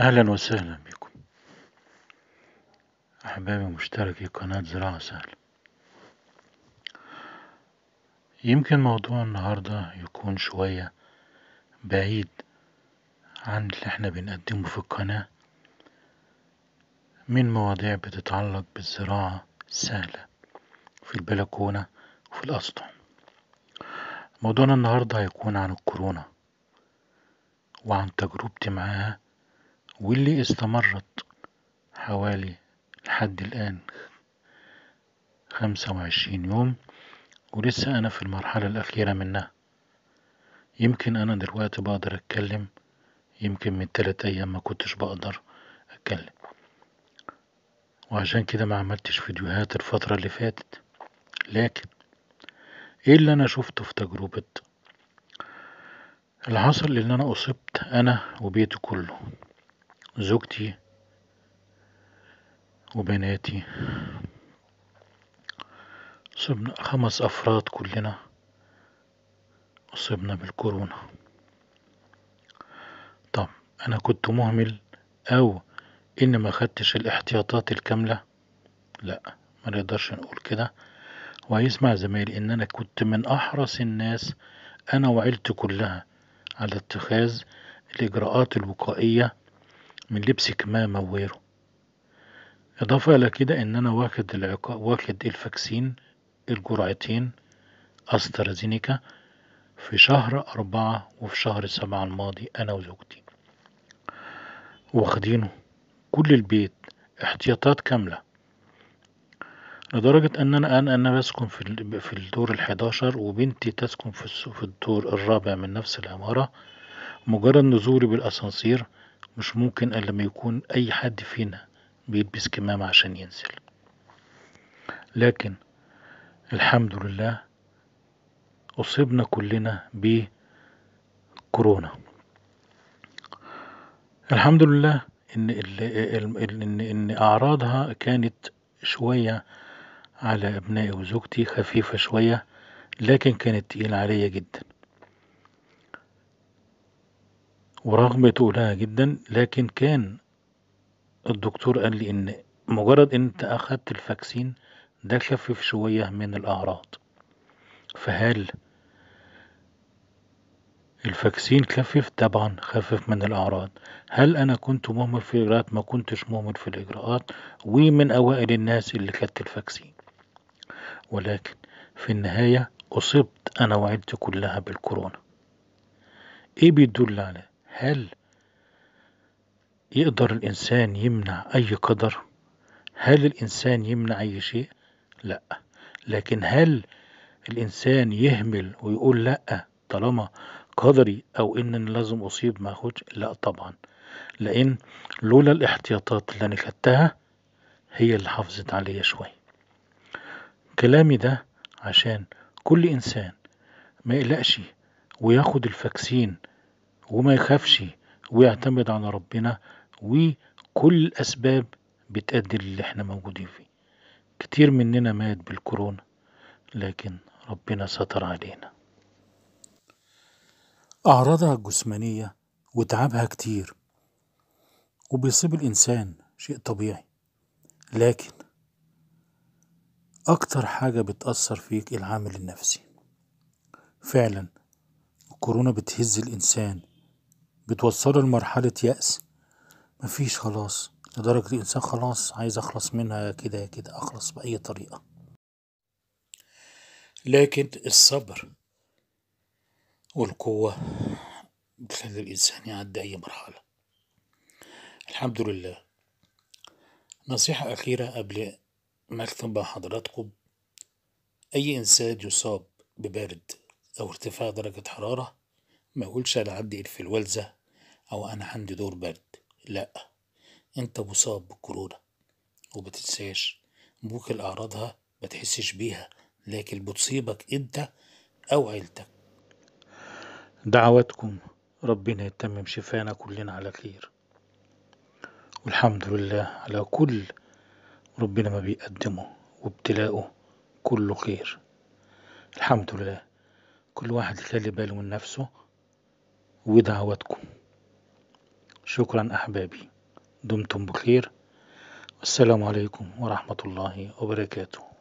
أهلا وسهلا بكم أحبابي مشتركي قناة زراعة سهلة يمكن موضوع النهاردة يكون شوية بعيد عن اللي احنا بنقدمه في القناة من مواضيع بتتعلق بالزراعة السهلة في البلكونة وفي الأسطح موضوعنا النهاردة هيكون عن الكورونا وعن تجربتي معاها واللي استمرت حوالي لحد الآن خمسة وعشرين يوم ولسه أنا في المرحلة الأخيرة منها يمكن أنا دلوقتي بقدر أتكلم يمكن من تلات أيام ما كنتش بقدر أتكلم وعشان كده ما عملتش فيديوهات الفترة اللي فاتت لكن ايه اللي انا شفته في تجربة اللي حصل ان انا اصبت انا وبيتي كله زوجتي وبناتي صبنا خمس افراد كلنا اصبنا بالكورونا طب انا كنت مهمل او ان ما خدتش الاحتياطات الكاملة لا ما نقدرش نقول كده وهيسمع زمايلي ان انا كنت من احرص الناس انا وعيلتي كلها على اتخاذ الاجراءات الوقائية من لبس كمامة وغيره اضافة الى كده ان انا واخد العقا... واخد الفاكسين الجرعتين استرازينيكا في شهر اربعة وفي شهر سبعة الماضي انا وزوجتي واخدينه كل البيت احتياطات كاملة لدرجة ان انا انا انا بسكن في في الدور الحداشر وبنتي تسكن في في الدور الرابع من نفس العمارة مجرد نزولي بالاسانسير مش ممكن الا لما يكون اي حد فينا بيلبس كمامة عشان ينزل لكن الحمد لله اصبنا كلنا بكورونا الحمد لله ان ان ان اعراضها كانت شوية على ابنائي وزوجتي خفيفة شوية لكن كانت تقيلة عليا جدا ورغم تقولها جدا لكن كان الدكتور قال لي ان مجرد ان انت اخدت الفاكسين ده خفف شوية من الاعراض فهل الفاكسين خفف طبعا خفف من الاعراض هل انا كنت مهمل في الاجراءات ما كنتش مهمل في الاجراءات ومن اوائل الناس اللي خدت الفاكسين ولكن في النهاية اصبت انا وعيلتي كلها بالكورونا ايه بيدل على هل يقدر الانسان يمنع اي قدر هل الانسان يمنع اي شيء لا لكن هل الانسان يهمل ويقول لا طالما قدري او ان لازم اصيب ما اخدش لا طبعا لان لولا الاحتياطات اللي انا خدتها هي اللي حافظت عليا شوية كلامي ده عشان كل انسان ما يقلقش وياخد الفاكسين وما يخافش ويعتمد على ربنا وكل الاسباب بتأدي اللي احنا موجودين فيه كتير مننا مات بالكورونا لكن ربنا ستر علينا أعراضها الجسمانية وتعبها كتير وبيصيب الإنسان شيء طبيعي لكن أكتر حاجة بتأثر فيك العامل النفسي فعلا الكورونا بتهز الإنسان بتوصله لمرحلة يأس مفيش خلاص لدرجة الإنسان خلاص عايز أخلص منها كده كده أخلص بأي طريقة لكن الصبر والقوة بتخلي الإنسان يعدي أي مرحلة الحمد لله نصيحة أخيرة قبل ما أختم مع حضراتكم أي إنسان يصاب ببرد أو ارتفاع درجة حرارة ما يقولش أنا عندي إنفلونزا أو أنا عندي دور برد لأ أنت مصاب بالكورونا ومتنساش ممكن أعراضها متحسش بيها لكن بتصيبك أنت أو عيلتك دعواتكم ربنا يتمم شفانا كلنا على خير والحمد لله على كل ربنا ما بيقدمه وابتلاؤه كله خير الحمد لله كل واحد يخلي باله من نفسه ودعواتكم شكرا أحبابي دمتم بخير والسلام عليكم ورحمة الله وبركاته